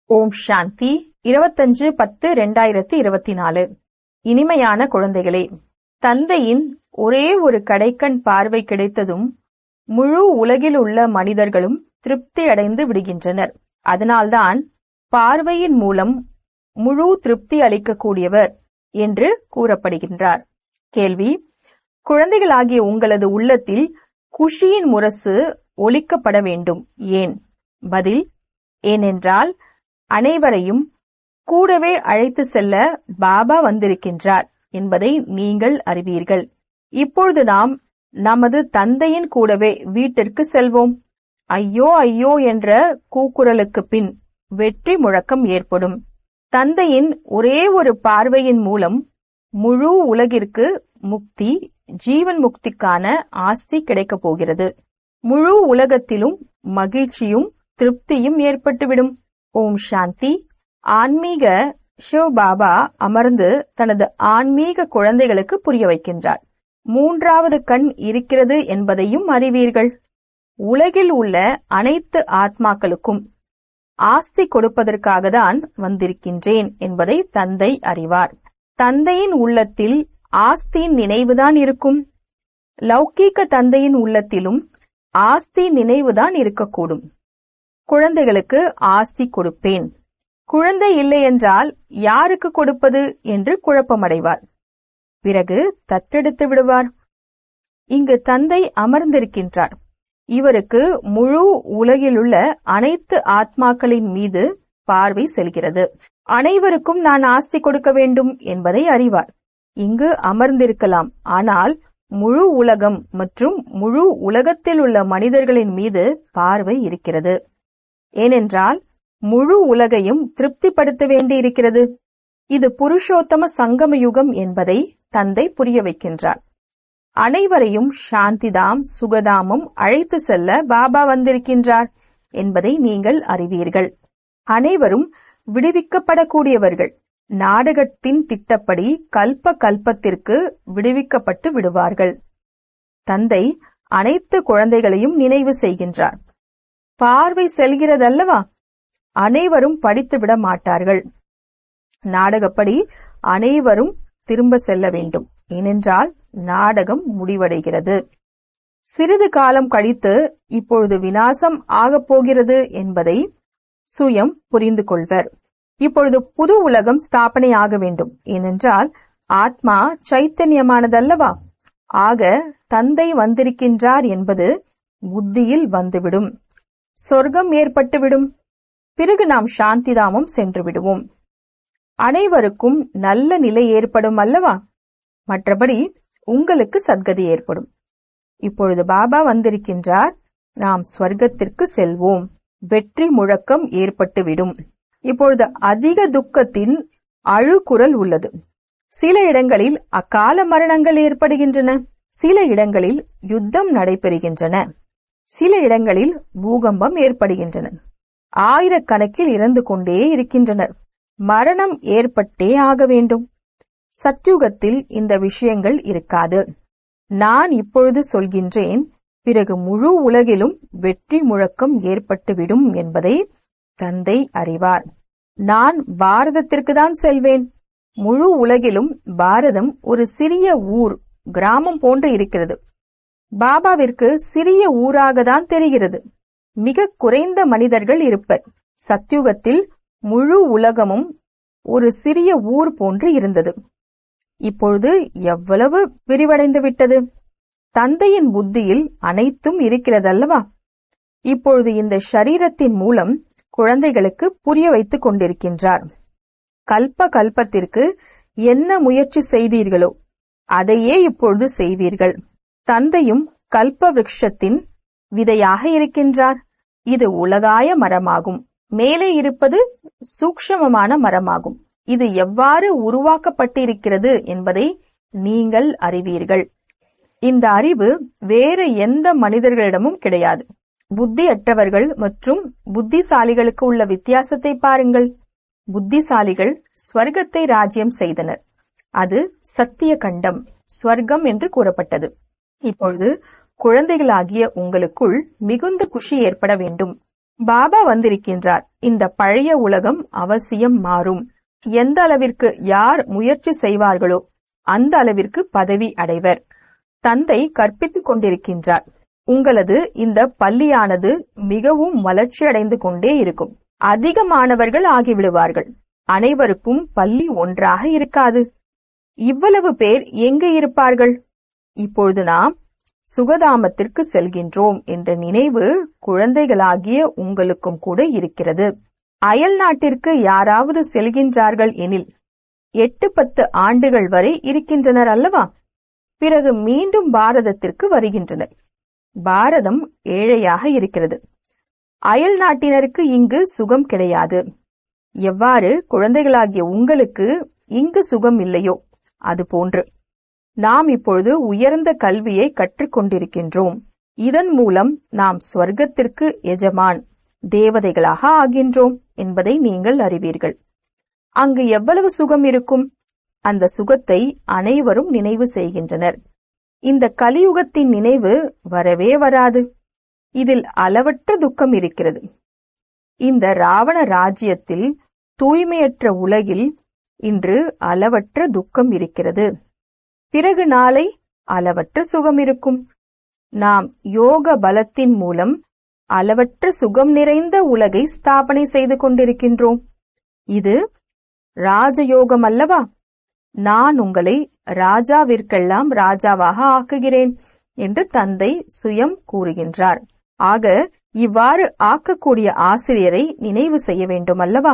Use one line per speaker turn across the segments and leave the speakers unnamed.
ஓம் சாந்தி இருபத்தஞ்சு பத்து ரெண்டாயிரத்தி இருபத்தி நாலு இனிமையான குழந்தைகளே தந்தையின் ஒரே ஒரு கடைக்கண் பார்வை கிடைத்ததும் முழு உலகில் உள்ள மனிதர்களும் திருப்தி அடைந்து விடுகின்றனர் அதனால்தான் பார்வையின் மூலம் முழு திருப்தி அளிக்கக்கூடியவர் என்று கூறப்படுகின்றார் கேள்வி குழந்தைகளாகிய உங்களது உள்ளத்தில் குஷியின் முரசு ஒலிக்கப்பட வேண்டும் ஏன் பதில் ஏனென்றால் அனைவரையும் கூடவே அழைத்து செல்ல பாபா வந்திருக்கின்றார் என்பதை நீங்கள் அறிவீர்கள் இப்பொழுது நாம் நமது தந்தையின் கூடவே வீட்டிற்கு செல்வோம் ஐயோ ஐயோ என்ற கூக்குரலுக்கு பின் வெற்றி முழக்கம் ஏற்படும் தந்தையின் ஒரே ஒரு பார்வையின் மூலம் முழு உலகிற்கு முக்தி ஜீவன் முக்திக்கான ஆஸ்தி கிடைக்கப் போகிறது முழு உலகத்திலும் மகிழ்ச்சியும் திருப்தியும் ஏற்பட்டுவிடும் ஓம் சாந்தி ஆன்மீக சிவபாபா அமர்ந்து தனது ஆன்மீக குழந்தைகளுக்கு புரிய வைக்கின்றார் மூன்றாவது கண் இருக்கிறது என்பதையும் அறிவீர்கள் உலகில் உள்ள அனைத்து ஆத்மாக்களுக்கும் ஆஸ்தி கொடுப்பதற்காக தான் வந்திருக்கின்றேன் என்பதை தந்தை அறிவார் தந்தையின் உள்ளத்தில் ஆஸ்தியின் நினைவுதான் இருக்கும் லௌகீக தந்தையின் உள்ளத்திலும் ஆஸ்தி நினைவுதான் இருக்கக்கூடும் குழந்தைகளுக்கு ஆஸ்தி கொடுப்பேன் குழந்தை இல்லை என்றால் யாருக்கு கொடுப்பது என்று குழப்பமடைவார் பிறகு தத்தெடுத்து விடுவார் இங்கு தந்தை அமர்ந்திருக்கின்றார் இவருக்கு முழு உலகிலுள்ள அனைத்து ஆத்மாக்களின் மீது பார்வை செல்கிறது அனைவருக்கும் நான் ஆஸ்தி கொடுக்க வேண்டும் என்பதை அறிவார் இங்கு அமர்ந்திருக்கலாம் ஆனால் முழு உலகம் மற்றும் முழு உலகத்தில் உள்ள மனிதர்களின் மீது பார்வை இருக்கிறது ஏனென்றால் முழு உலகையும் திருப்திப்படுத்த வேண்டியிருக்கிறது இது புருஷோத்தம சங்கம யுகம் என்பதை தந்தை புரிய வைக்கின்றார் அனைவரையும் சாந்திதாம் சுகதாமும் அழைத்து செல்ல பாபா வந்திருக்கின்றார் என்பதை நீங்கள் அறிவீர்கள் அனைவரும் விடுவிக்கப்படக்கூடியவர்கள் நாடகத்தின் திட்டப்படி கல்ப கல்பத்திற்கு விடுவிக்கப்பட்டு விடுவார்கள் தந்தை அனைத்து குழந்தைகளையும் நினைவு செய்கின்றார் பார்வை செல்கிறதல்லவா அனைவரும் படித்து விட மாட்டார்கள் நாடகப்படி அனைவரும் திரும்ப செல்ல வேண்டும் ஏனென்றால் நாடகம் முடிவடைகிறது சிறிது காலம் கழித்து இப்பொழுது வினாசம் ஆகப் போகிறது என்பதை சுயம் புரிந்து கொள்வர் இப்பொழுது புது உலகம் ஸ்தாபனை ஆக வேண்டும் ஏனென்றால் ஆத்மா சைத்தன்யமானதல்லவா ஆக தந்தை வந்திருக்கின்றார் என்பது புத்தியில் வந்துவிடும் சொர்க்கம் ஏற்பட்டுவிடும் பிறகு நாம் சாந்திதாமம் சென்று விடுவோம் அனைவருக்கும் நல்ல நிலை ஏற்படும் அல்லவா மற்றபடி உங்களுக்கு சத்கதி ஏற்படும் இப்பொழுது பாபா வந்திருக்கின்றார் நாம் ஸ்வர்க்கத்திற்கு செல்வோம் வெற்றி முழக்கம் ஏற்பட்டுவிடும் இப்பொழுது அதிக துக்கத்தின் அழுகுரல் உள்ளது சில இடங்களில் அக்கால மரணங்கள் ஏற்படுகின்றன சில இடங்களில் யுத்தம் நடைபெறுகின்றன சில இடங்களில் பூகம்பம் ஏற்படுகின்றன ஆயிரக்கணக்கில் இறந்து கொண்டே இருக்கின்றனர் மரணம் ஏற்பட்டே ஆக வேண்டும் சத்யுகத்தில் இந்த விஷயங்கள் இருக்காது நான் இப்பொழுது சொல்கின்றேன் பிறகு முழு உலகிலும் வெற்றி முழக்கம் ஏற்பட்டுவிடும் என்பதை தந்தை அறிவார் நான் பாரதத்திற்கு தான் செல்வேன் முழு உலகிலும் பாரதம் ஒரு சிறிய ஊர் கிராமம் போன்று இருக்கிறது பாபாவிற்கு சிறிய ஊராக தான் தெரிகிறது மிக குறைந்த மனிதர்கள் இருப்பர் சத்யுகத்தில் முழு உலகமும் ஒரு சிறிய ஊர் போன்று இருந்தது இப்பொழுது எவ்வளவு விரிவடைந்து விட்டது தந்தையின் புத்தியில் அனைத்தும் இருக்கிறதல்லவா இப்பொழுது இந்த ஷரீரத்தின் மூலம் குழந்தைகளுக்கு புரிய வைத்துக் கொண்டிருக்கின்றார் கல்ப கல்பத்திற்கு என்ன முயற்சி செய்தீர்களோ அதையே இப்பொழுது செய்வீர்கள் தந்தையும் கல்ப விருட்சத்தின் விதையாக இருக்கின்றார் இது உலகாய மரமாகும் மேலே இருப்பது சூக்ஷமமான மரமாகும் இது எவ்வாறு உருவாக்கப்பட்டிருக்கிறது என்பதை நீங்கள் அறிவீர்கள் இந்த அறிவு வேறு எந்த மனிதர்களிடமும் கிடையாது புத்தியற்றவர்கள் மற்றும் புத்திசாலிகளுக்கு உள்ள வித்தியாசத்தை பாருங்கள் புத்திசாலிகள் ஸ்வர்க்கத்தை ராஜ்யம் செய்தனர் அது சத்திய கண்டம் ஸ்வர்க்கம் என்று கூறப்பட்டது இப்பொழுது குழந்தைகளாகிய உங்களுக்குள் மிகுந்த குஷி ஏற்பட வேண்டும் பாபா வந்திருக்கின்றார் இந்த பழைய உலகம் அவசியம் மாறும் எந்த அளவிற்கு யார் முயற்சி செய்வார்களோ அந்த அளவிற்கு பதவி அடைவர் தந்தை கற்பித்துக் கொண்டிருக்கின்றார் உங்களது இந்த பள்ளியானது மிகவும் வளர்ச்சியடைந்து கொண்டே இருக்கும் அதிக மாணவர்கள் ஆகிவிடுவார்கள் அனைவருக்கும் பள்ளி ஒன்றாக இருக்காது இவ்வளவு பேர் எங்கே இருப்பார்கள் இப்பொழுது நாம் சுகதாமத்திற்கு செல்கின்றோம் என்ற நினைவு குழந்தைகளாகிய உங்களுக்கும் கூட இருக்கிறது அயல் நாட்டிற்கு யாராவது செல்கின்றார்கள் எனில் எட்டு பத்து ஆண்டுகள் வரை இருக்கின்றனர் அல்லவா பிறகு மீண்டும் பாரதத்திற்கு வருகின்றனர் பாரதம் ஏழையாக இருக்கிறது அயல் நாட்டினருக்கு இங்கு சுகம் கிடையாது எவ்வாறு குழந்தைகளாகிய உங்களுக்கு இங்கு சுகம் இல்லையோ அது போன்று நாம் இப்பொழுது உயர்ந்த கல்வியை கற்றுக்கொண்டிருக்கின்றோம் இதன் மூலம் நாம் ஸ்வர்க்கத்திற்கு எஜமான் தேவதைகளாக ஆகின்றோம் என்பதை நீங்கள் அறிவீர்கள் அங்கு எவ்வளவு சுகம் இருக்கும் அந்த சுகத்தை அனைவரும் நினைவு செய்கின்றனர் இந்த கலியுகத்தின் நினைவு வரவே வராது இதில் அளவற்ற துக்கம் இருக்கிறது இந்த ராவண ராஜ்யத்தில் தூய்மையற்ற உலகில் இன்று அளவற்ற துக்கம் இருக்கிறது பிறகு நாளை அளவற்ற சுகம் இருக்கும் நாம் யோக பலத்தின் மூலம் அளவற்ற சுகம் நிறைந்த உலகை ஸ்தாபனை செய்து கொண்டிருக்கின்றோம் இது ராஜயோகம் அல்லவா நான் உங்களை ராஜாவிற்கெல்லாம் ராஜாவாக ஆக்குகிறேன் என்று தந்தை சுயம் கூறுகின்றார் ஆக இவ்வாறு ஆக்கக்கூடிய ஆசிரியரை நினைவு செய்ய வேண்டும் அல்லவா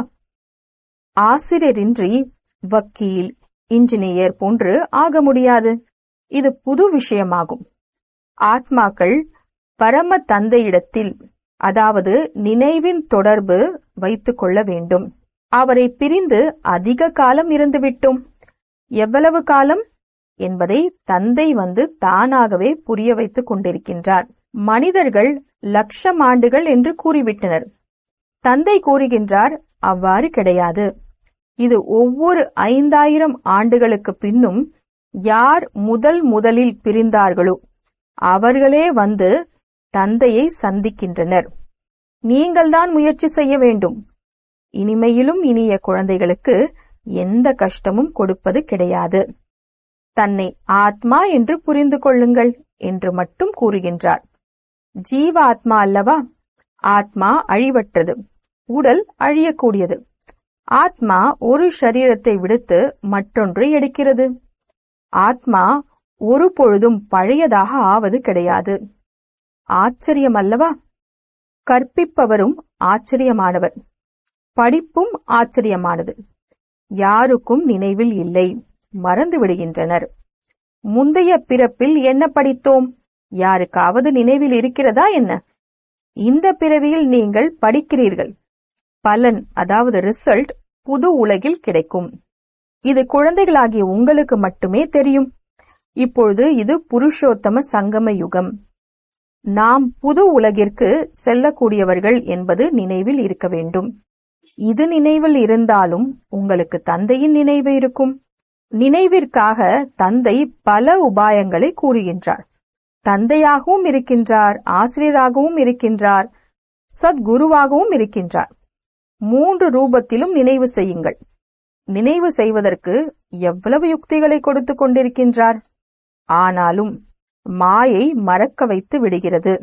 ஆசிரியரின்றி வக்கீல் இன்ஜினியர் போன்று ஆக முடியாது இது புது விஷயமாகும் ஆத்மாக்கள் பரம தந்தையிடத்தில் அதாவது நினைவின் தொடர்பு வைத்துக் கொள்ள வேண்டும் அவரை பிரிந்து அதிக காலம் இருந்துவிட்டோம் எவ்வளவு காலம் என்பதை தந்தை வந்து தானாகவே புரிய வைத்துக் கொண்டிருக்கின்றார் மனிதர்கள் லட்சம் ஆண்டுகள் என்று கூறிவிட்டனர் தந்தை கூறுகின்றார் அவ்வாறு கிடையாது இது ஒவ்வொரு ஐந்தாயிரம் ஆண்டுகளுக்கு பின்னும் யார் முதல் முதலில் பிரிந்தார்களோ அவர்களே வந்து தந்தையை சந்திக்கின்றனர் நீங்கள்தான் முயற்சி செய்ய வேண்டும் இனிமையிலும் இனிய குழந்தைகளுக்கு எந்த கஷ்டமும் கொடுப்பது கிடையாது தன்னை ஆத்மா என்று புரிந்து கொள்ளுங்கள் என்று மட்டும் கூறுகின்றார் ஜீவ ஆத்மா அல்லவா ஆத்மா அழிவற்றது உடல் அழியக்கூடியது ஆத்மா ஒரு சரீரத்தை விடுத்து மற்றொன்றை எடுக்கிறது ஆத்மா ஒரு பொழுதும் பழையதாக ஆவது கிடையாது ஆச்சரியம் அல்லவா கற்பிப்பவரும் ஆச்சரியமானவர் படிப்பும் ஆச்சரியமானது யாருக்கும் நினைவில் இல்லை மறந்து விடுகின்றனர் முந்தைய பிறப்பில் என்ன படித்தோம் யாருக்காவது நினைவில் இருக்கிறதா என்ன இந்த பிறவியில் நீங்கள் படிக்கிறீர்கள் பலன் அதாவது ரிசல்ட் புது உலகில் கிடைக்கும் இது குழந்தைகளாகிய உங்களுக்கு மட்டுமே தெரியும் இப்பொழுது இது புருஷோத்தம சங்கம யுகம் நாம் புது உலகிற்கு செல்லக்கூடியவர்கள் என்பது நினைவில் இருக்க வேண்டும் இது நினைவில் இருந்தாலும் உங்களுக்கு தந்தையின் நினைவு இருக்கும் நினைவிற்காக தந்தை பல உபாயங்களை கூறுகின்றார் தந்தையாகவும் இருக்கின்றார் ஆசிரியராகவும் இருக்கின்றார் சத்குருவாகவும் இருக்கின்றார் மூன்று ரூபத்திலும் நினைவு செய்யுங்கள் நினைவு செய்வதற்கு எவ்வளவு யுக்திகளை கொடுத்து கொண்டிருக்கின்றார் ஆனாலும் மாயை மறக்க வைத்து விடுகிறது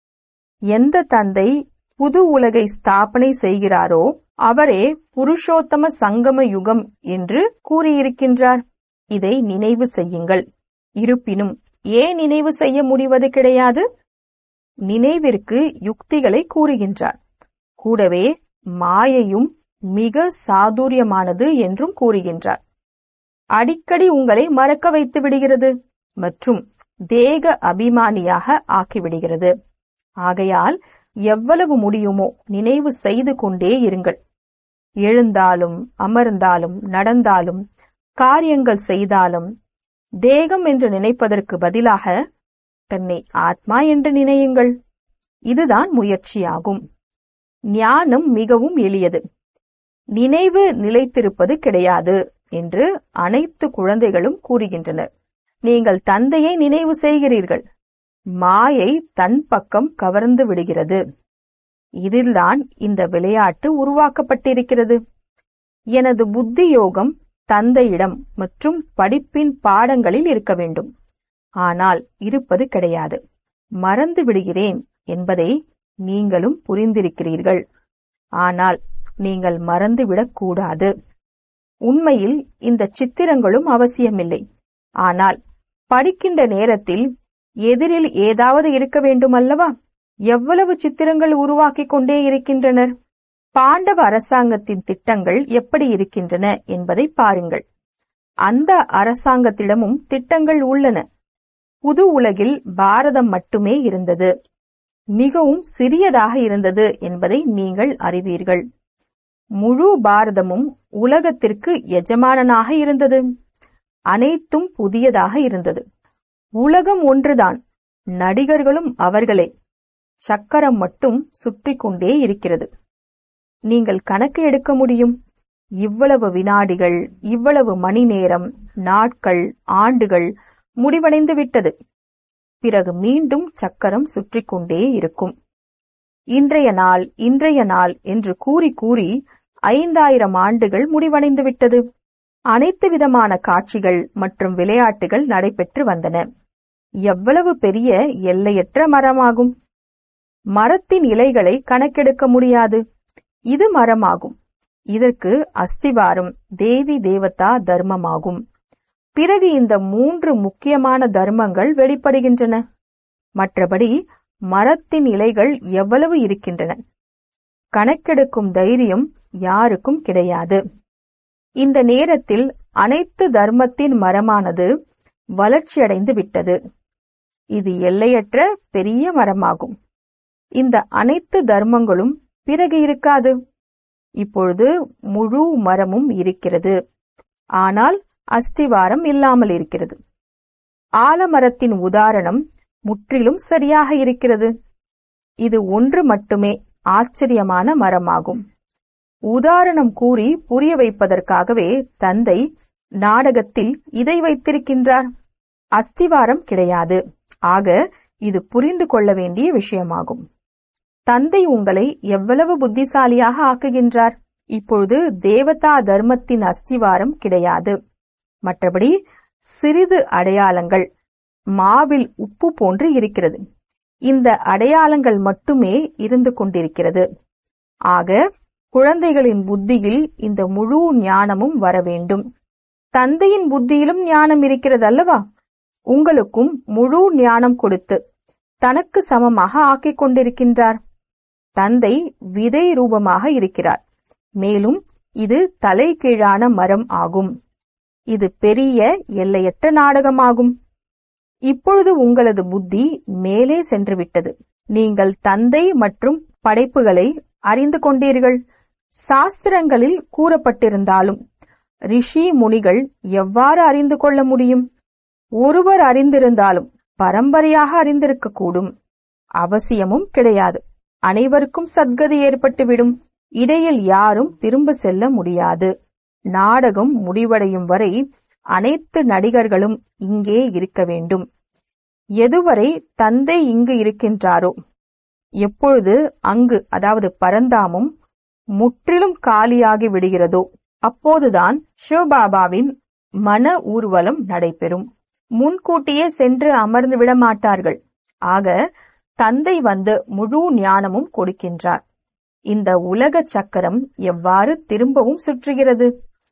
எந்த தந்தை புது உலகை ஸ்தாபனை செய்கிறாரோ அவரே புருஷோத்தம சங்கம யுகம் என்று கூறியிருக்கின்றார் இதை நினைவு செய்யுங்கள் இருப்பினும் ஏன் நினைவு செய்ய முடிவது கிடையாது நினைவிற்கு யுக்திகளை கூறுகின்றார் கூடவே மாயையும் மிக சாதுரியமானது என்றும் கூறுகின்றார் அடிக்கடி உங்களை மறக்க வைத்து விடுகிறது மற்றும் தேக அபிமானியாக ஆக்கிவிடுகிறது ஆகையால் எவ்வளவு முடியுமோ நினைவு செய்து கொண்டே இருங்கள் எழுந்தாலும் அமர்ந்தாலும் நடந்தாலும் காரியங்கள் செய்தாலும் தேகம் என்று நினைப்பதற்கு பதிலாக தன்னை ஆத்மா என்று நினையுங்கள் இதுதான் முயற்சியாகும் ஞானம் மிகவும் எளியது நினைவு நிலைத்திருப்பது கிடையாது என்று அனைத்து குழந்தைகளும் கூறுகின்றனர் நீங்கள் தந்தையை நினைவு செய்கிறீர்கள் மாயை தன் பக்கம் கவர்ந்து விடுகிறது இதில்தான் இந்த விளையாட்டு உருவாக்கப்பட்டிருக்கிறது எனது புத்தி யோகம் தந்தையிடம் மற்றும் படிப்பின் பாடங்களில் இருக்க வேண்டும் ஆனால் இருப்பது கிடையாது மறந்து விடுகிறேன் என்பதை நீங்களும் புரிந்திருக்கிறீர்கள் ஆனால் நீங்கள் மறந்துவிடக் கூடாது உண்மையில் இந்த சித்திரங்களும் அவசியமில்லை ஆனால் படிக்கின்ற நேரத்தில் எதிரில் ஏதாவது இருக்க வேண்டும் அல்லவா எவ்வளவு சித்திரங்கள் உருவாக்கிக் கொண்டே இருக்கின்றனர் பாண்டவ அரசாங்கத்தின் திட்டங்கள் எப்படி இருக்கின்றன என்பதை பாருங்கள் அந்த அரசாங்கத்திடமும் திட்டங்கள் உள்ளன புது உலகில் பாரதம் மட்டுமே இருந்தது மிகவும் சிறியதாக இருந்தது என்பதை நீங்கள் அறிவீர்கள் முழு பாரதமும் உலகத்திற்கு எஜமானனாக இருந்தது அனைத்தும் புதியதாக இருந்தது உலகம் ஒன்றுதான் நடிகர்களும் அவர்களே சக்கரம் மட்டும் சுற்றி கொண்டே இருக்கிறது நீங்கள் கணக்கு எடுக்க முடியும் இவ்வளவு வினாடிகள் இவ்வளவு மணி நேரம் நாட்கள் ஆண்டுகள் முடிவடைந்து விட்டது பிறகு மீண்டும் சக்கரம் சுற்றி கொண்டே இருக்கும் இன்றைய நாள் இன்றைய நாள் என்று கூறி கூறி ஐந்தாயிரம் ஆண்டுகள் முடிவடைந்து விட்டது அனைத்து விதமான காட்சிகள் மற்றும் விளையாட்டுகள் நடைபெற்று வந்தன எவ்வளவு பெரிய எல்லையற்ற மரமாகும் மரத்தின் இலைகளை கணக்கெடுக்க முடியாது இது மரமாகும் இதற்கு அஸ்திவாரம் தேவி தேவதா தர்மமாகும் பிறகு இந்த மூன்று முக்கியமான தர்மங்கள் வெளிப்படுகின்றன மற்றபடி மரத்தின் இலைகள் எவ்வளவு இருக்கின்றன கணக்கெடுக்கும் தைரியம் யாருக்கும் கிடையாது இந்த நேரத்தில் அனைத்து தர்மத்தின் மரமானது வளர்ச்சியடைந்து விட்டது இது எல்லையற்ற பெரிய மரமாகும் இந்த அனைத்து தர்மங்களும் பிறகு இருக்காது இப்பொழுது முழு மரமும் இருக்கிறது ஆனால் அஸ்திவாரம் இல்லாமல் இருக்கிறது ஆலமரத்தின் உதாரணம் முற்றிலும் சரியாக இருக்கிறது இது ஒன்று மட்டுமே ஆச்சரியமான மரமாகும் உதாரணம் கூறி புரிய வைப்பதற்காகவே தந்தை நாடகத்தில் இதை வைத்திருக்கின்றார் அஸ்திவாரம் கிடையாது ஆக இது புரிந்து கொள்ள வேண்டிய விஷயமாகும் தந்தை உங்களை எவ்வளவு புத்திசாலியாக ஆக்குகின்றார் இப்பொழுது தேவதா தர்மத்தின் அஸ்திவாரம் கிடையாது மற்றபடி சிறிது அடையாளங்கள் மாவில் உப்பு போன்று இருக்கிறது இந்த அடையாளங்கள் மட்டுமே இருந்து கொண்டிருக்கிறது ஆக குழந்தைகளின் புத்தியில் இந்த முழு ஞானமும் வர வேண்டும் தந்தையின் புத்தியிலும் ஞானம் இருக்கிறது அல்லவா உங்களுக்கும் முழு ஞானம் கொடுத்து தனக்கு சமமாக ஆக்கிக் கொண்டிருக்கின்றார் தந்தை விதை ரூபமாக இருக்கிறார் மேலும் இது தலைகீழான மரம் ஆகும் இது பெரிய எல்லையற்ற நாடகமாகும் இப்பொழுது உங்களது புத்தி மேலே சென்றுவிட்டது நீங்கள் தந்தை மற்றும் படைப்புகளை அறிந்து கொண்டீர்கள் சாஸ்திரங்களில் கூறப்பட்டிருந்தாலும் ரிஷி முனிகள் எவ்வாறு அறிந்து கொள்ள முடியும் ஒருவர் அறிந்திருந்தாலும் பரம்பரையாக அறிந்திருக்கக்கூடும் அவசியமும் கிடையாது அனைவருக்கும் சத்கதி ஏற்பட்டுவிடும் இடையில் யாரும் திரும்ப செல்ல முடியாது நாடகம் முடிவடையும் வரை அனைத்து நடிகர்களும் இங்கே இருக்க வேண்டும் எதுவரை தந்தை இங்கு இருக்கின்றாரோ எப்பொழுது அங்கு அதாவது பரந்தாமும் முற்றிலும் காலியாகி விடுகிறதோ அப்போதுதான் சிவபாபாவின் மன ஊர்வலம் நடைபெறும் முன்கூட்டியே சென்று அமர்ந்து விட மாட்டார்கள் ஆக தந்தை வந்து முழு ஞானமும் கொடுக்கின்றார் இந்த உலக சக்கரம் எவ்வாறு திரும்பவும் சுற்றுகிறது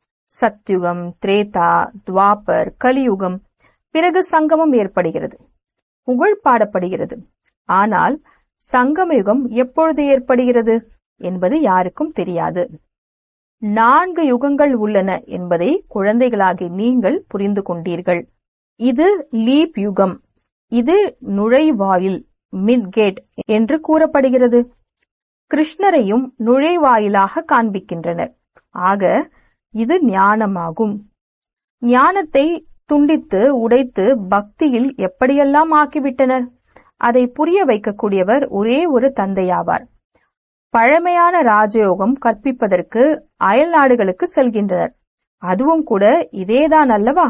சத்யுகம் திரேதா துவாபர் கலியுகம் பிறகு சங்கமம் ஏற்படுகிறது புகழ் பாடப்படுகிறது ஆனால் சங்கமயுகம் எப்பொழுது ஏற்படுகிறது என்பது யாருக்கும் தெரியாது நான்கு யுகங்கள் உள்ளன என்பதை குழந்தைகளாகி நீங்கள் புரிந்து கொண்டீர்கள் இது லீப் யுகம் இது நுழைவாயில் மிட்கேட் என்று கூறப்படுகிறது கிருஷ்ணரையும் நுழைவாயிலாக காண்பிக்கின்றனர் ஆக இது ஞானமாகும் ஞானத்தை துண்டித்து உடைத்து பக்தியில் எப்படியெல்லாம் ஆக்கிவிட்டனர் அதை புரிய வைக்கக்கூடியவர் ஒரே ஒரு தந்தையாவார் பழமையான ராஜயோகம் கற்பிப்பதற்கு அயல் நாடுகளுக்கு செல்கின்றனர் அதுவும் கூட இதேதான் அல்லவா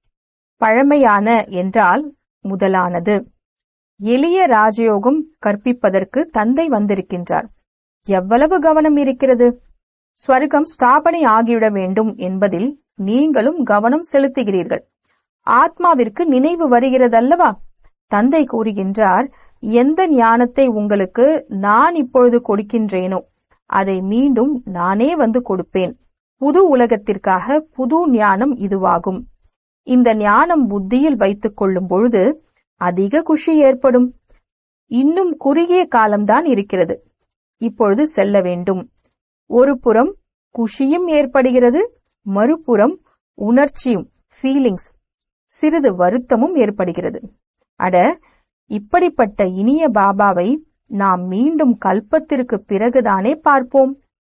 பழமையான என்றால் முதலானது எளிய ராஜயோகம் கற்பிப்பதற்கு தந்தை வந்திருக்கின்றார் எவ்வளவு கவனம் இருக்கிறது ஸ்வர்க்கம் ஸ்தாபனை ஆகிவிட வேண்டும் என்பதில் நீங்களும் கவனம் செலுத்துகிறீர்கள் ஆத்மாவிற்கு நினைவு வருகிறதல்லவா தந்தை கூறுகின்றார் எந்த ஞானத்தை உங்களுக்கு நான் இப்பொழுது கொடுக்கின்றேனோ அதை மீண்டும் நானே வந்து கொடுப்பேன் புது உலகத்திற்காக புது ஞானம் இதுவாகும் இந்த ஞானம் புத்தியில் வைத்துக் கொள்ளும் பொழுது அதிக குஷி ஏற்படும் இன்னும் குறுகிய காலம்தான் இருக்கிறது இப்பொழுது செல்ல வேண்டும் ஒரு புறம் குஷியும் ஏற்படுகிறது மறுபுறம் உணர்ச்சியும் ஃபீலிங்ஸ் சிறிது வருத்தமும் ஏற்படுகிறது அட இப்படிப்பட்ட இனிய பாபாவை நாம் மீண்டும் கல்பத்திற்கு பிறகுதானே பார்ப்போம்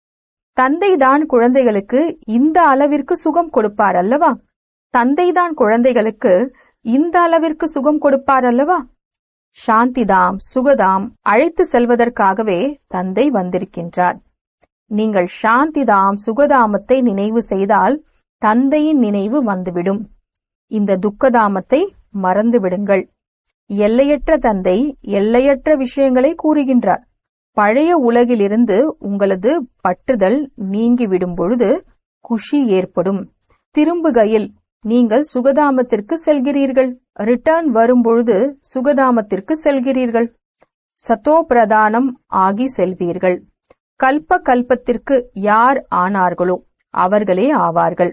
தந்தைதான் குழந்தைகளுக்கு இந்த அளவிற்கு சுகம் கொடுப்பார் அல்லவா தந்தைதான் குழந்தைகளுக்கு இந்த அளவிற்கு சுகம் கொடுப்பார் அல்லவா சாந்திதாம் சுகதாம் அழைத்து செல்வதற்காகவே தந்தை வந்திருக்கின்றார் நீங்கள் சாந்திதாம் சுகதாமத்தை நினைவு செய்தால் தந்தையின் நினைவு வந்துவிடும் இந்த துக்கதாமத்தை மறந்து விடுங்கள் எல்லையற்ற தந்தை எல்லையற்ற விஷயங்களை கூறுகின்றார் பழைய உலகிலிருந்து உங்களது பற்றுதல் நீங்கிவிடும் பொழுது குஷி ஏற்படும் திரும்புகையில் நீங்கள் சுகதாமத்திற்கு செல்கிறீர்கள் ரிட்டர்ன் வரும்பொழுது சுகதாமத்திற்கு செல்கிறீர்கள் சத்தோ பிரதானம் ஆகி செல்வீர்கள் கல்ப கல்பத்திற்கு யார் ஆனார்களோ அவர்களே ஆவார்கள்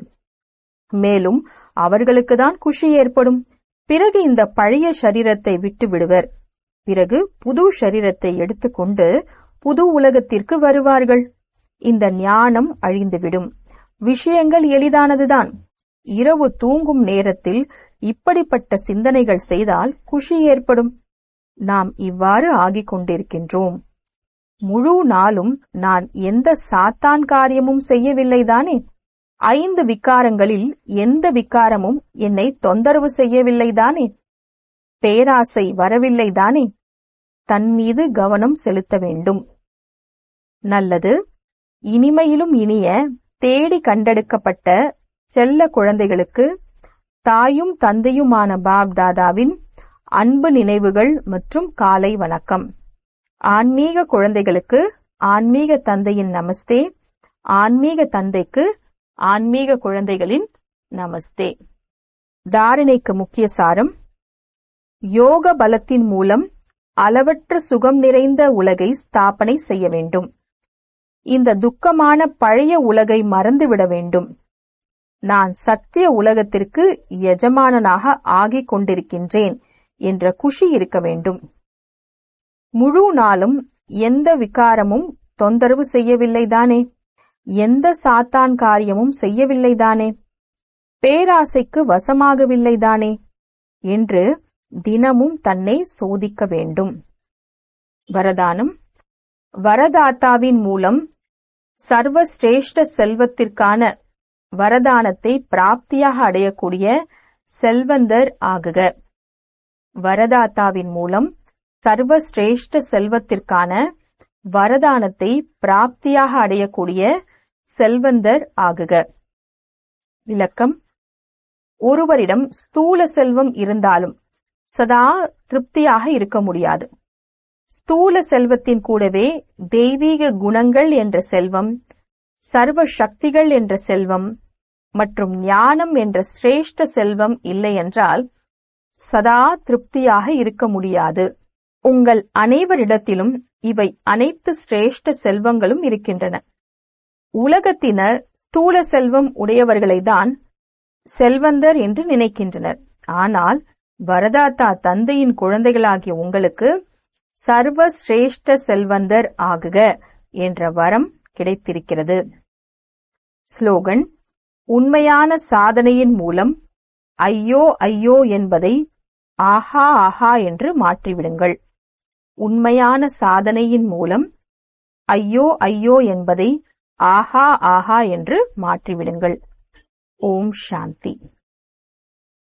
மேலும் அவர்களுக்குதான் குஷி ஏற்படும் பிறகு இந்த பழைய சரீரத்தை விட்டு விடுவர் பிறகு புது சரீரத்தை எடுத்துக்கொண்டு புது உலகத்திற்கு வருவார்கள் இந்த ஞானம் அழிந்துவிடும் விஷயங்கள் எளிதானதுதான் இரவு தூங்கும் நேரத்தில் இப்படிப்பட்ட சிந்தனைகள் செய்தால் குஷி ஏற்படும் நாம் இவ்வாறு ஆகிக் கொண்டிருக்கின்றோம் முழு நாளும் நான் எந்த சாத்தான் காரியமும் செய்யவில்லைதானே ஐந்து விக்காரங்களில் எந்த விக்காரமும் என்னை தொந்தரவு செய்யவில்லைதானே பேராசை வரவில்லைதானே தன் மீது கவனம் செலுத்த வேண்டும் நல்லது இனிமையிலும் இனிய தேடி கண்டெடுக்கப்பட்ட செல்ல குழந்தைகளுக்கு தாயும் தந்தையுமான பாப் தாதாவின் அன்பு நினைவுகள் மற்றும் காலை வணக்கம் ஆன்மீக குழந்தைகளுக்கு ஆன்மீக தந்தையின் நமஸ்தே ஆன்மீக தந்தைக்கு ஆன்மீக குழந்தைகளின் நமஸ்தே தாரணைக்கு முக்கிய சாரம் யோக பலத்தின் மூலம் அளவற்ற சுகம் நிறைந்த உலகை ஸ்தாபனை செய்ய வேண்டும் இந்த துக்கமான பழைய உலகை மறந்துவிட வேண்டும் நான் சத்திய உலகத்திற்கு எஜமானனாக ஆகிக் கொண்டிருக்கின்றேன் என்ற குஷி இருக்க வேண்டும் முழு நாளும் எந்த விகாரமும் தொந்தரவு செய்யவில்லைதானே எந்த சாத்தான் காரியமும் செய்யவில்லைதானே பேராசைக்கு வசமாகவில்லைதானே என்று தினமும் தன்னை சோதிக்க வேண்டும் வரதானம் வரதாத்தாவின் மூலம் சர்வசிரேஷ்ட செல்வத்திற்கான வரதானத்தை பிராப்தியாக அடையக்கூடிய செல்வந்தர் ஆகுக வரதாத்தாவின் மூலம் சர்வசிரேஷ்ட செல்வத்திற்கான வரதானத்தை பிராப்தியாக அடையக்கூடிய செல்வந்தர் ஆகுக விளக்கம் ஒருவரிடம் ஸ்தூல செல்வம் இருந்தாலும் சதா திருப்தியாக இருக்க முடியாது ஸ்தூல செல்வத்தின் கூடவே தெய்வீக குணங்கள் என்ற செல்வம் சர்வ சக்திகள் என்ற செல்வம் மற்றும் ஞானம் என்ற சிரேஷ்ட செல்வம் இல்லையென்றால் சதா திருப்தியாக இருக்க முடியாது உங்கள் அனைவரிடத்திலும் இவை அனைத்து சிரேஷ்ட செல்வங்களும் இருக்கின்றன உலகத்தினர் ஸ்தூல செல்வம் உடையவர்களைதான் செல்வந்தர் என்று நினைக்கின்றனர் ஆனால் வரதாத்தா தந்தையின் குழந்தைகளாகிய உங்களுக்கு சர்வ சிரேஷ்ட செல்வந்தர் ஆகுக என்ற வரம் கிடைத்திருக்கிறது ஸ்லோகன் உண்மையான சாதனையின் மூலம் ஐயோ ஐயோ என்பதை ஆஹா ஆஹா என்று மாற்றிவிடுங்கள் உண்மையான சாதனையின் மூலம் ஐயோ ஐயோ என்பதை ஆஹா ஆஹா என்று மாற்றிவிடுங்கள் ஓம் சாந்தி